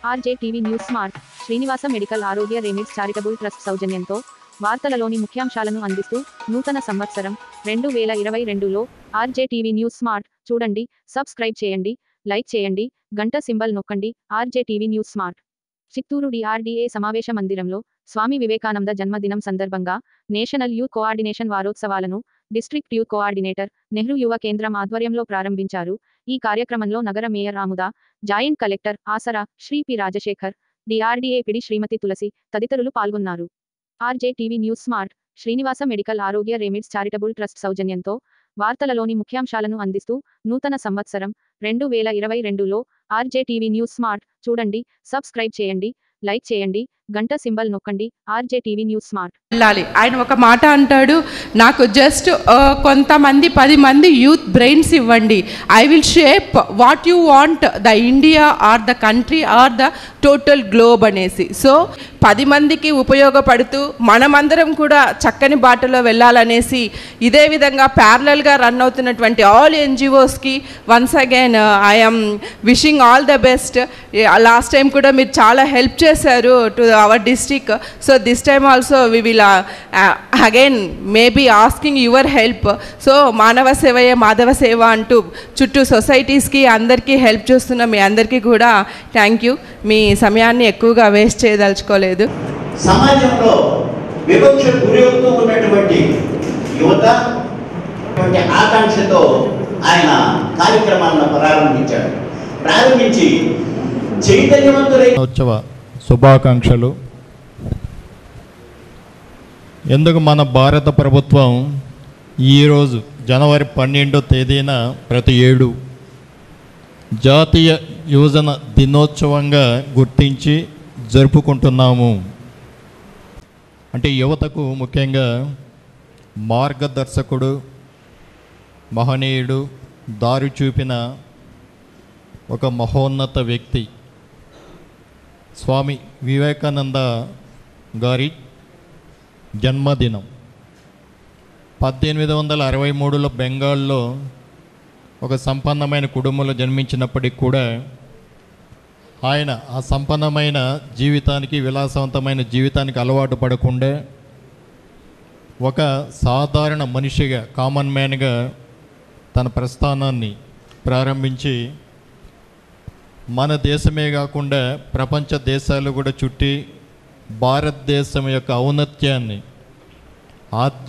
RJ TV news smart Srinivasa medical Arogya remedies charitable trust సౌజన్యంతో వార్తలలోని ముఖ్యాంశాలను అందిస్తూ నూతన సంవత్సరం రెండు వేల ఇరవై రెండులో ఆర్జే టీవీ న్యూస్ స్మార్ట్ చూడండి సబ్స్క్రైబ్ చేయండి లైక్ చేయండి గంట సింబల్ నొక్కండి RJ TV news smart Chittoor DRDA సమావేశ మందిరంలో స్వామి వివేకానంద జన్మదినం సందర్భంగా నేషనల్ యూత్ కోఆర్డినేషన్ వారోత్సవాలను district youth coordinator Nehru Yuva Kendra ఆధ్వర్యంలో ప్రారంభించారు ఈ కార్యక్రమంలో నగర మేయర్ ఆముద జాయింట్ కలెక్టర్ ఆసరా Shri P Rajasekhar DRDA PD Shrimati Tulasi తదితరులు పాల్గొన్నారు RJ TV news smart Srinivasa medical Arogya remedies charitable trust సౌజన్యంతో వార్తలలోని ముఖ్యాంశాలను అందిస్తూ నూతన సంవత్సరం రెండు వేల ఇరవై రెండులో ఆర్జే టీవీ న్యూస్ స్మార్ట్ చూడండి సబ్స్క్రైబ్ చేయండి లైక్ చేయండి గంట సింబల్ నొక్కండి ఆర్జే టీవీ న్యూస్ స్మార్ట్ వెళ్ళాలి ఆయన ఒక మాట అంటాడు నాకు జస్ట్ కొంతమంది పది మంది యూత్ బ్రెయిన్స్ ఇవ్వండి I will shape what you want the India or the country or the total globe అనేసి సో పది మందికి ఉపయోగపడుతూ మనమందరం కూడా చక్కని బాటలో వెళ్ళాలనేసి ఇదే విధంగా ప్యారలల్గా రన్ అవుతున్నటువంటి ఆల్ ఎన్జిఓస్కి once again I'm wishing all the best last time కూడా మీరు చాలా హెల్ప్ చేశారు to our district so this time also we will again maybe asking your help so మానవ సేవయే మాధవ సేవ అంటూ చుట్టూ సొసైటీస్కి అందరికీ హెల్ప్ చేస్తున్న మీ అందరికీ కూడా థ్యాంక్ యూ మీ సమయాన్ని ఎక్కువగా వేస్ట్ చేయదలుచుకోలేదు సమాజంలో వివక్ష గురవుతూ ఉన్నటువంటి యువత అటువంటి ఆకాంక్షతో ఆయన కార్యక్రమాలను ప్రారంభించాడు ప్రారంభించి చైతన్యవంతులై ఉత్సవ శుభాకాంక్షలు ఎందుకు మన భారత ప్రభుత్వం ఈరోజు జనవరి పన్నెండో తేదీన ప్రతి ఏడు జాతీయ యువజన దినోత్సవంగా గుర్తించి జరుపుకుంటున్నాము అంటే యువతకు ముఖ్యంగా మార్గదర్శకుడు మహనీయుడు దారి చూపిన ఒక మహోన్నత వ్యక్తి స్వామి వివేకానంద గారి జన్మదినం పద్దెనిమిది వందల అరవై మూడులో బెంగాల్లో ఒక సంపన్నమైన కుటుంబంలో జన్మించినప్పటికి కూడా ఆయన ఆ సంపన్నమైన జీవితానికి విలాసవంతమైన జీవితానికి అలవాటు పడకుండా ఒక సాధారణ మనిషిగా కామన్ మ్యాన్గా తన ప్రస్థానాన్ని ప్రారంభించి మన దేశమే కాకుండా ప్రపంచ దేశాలు కూడా చుట్టి భారతదేశం యొక్క ఔన్నత్యాన్ని ఆధ్య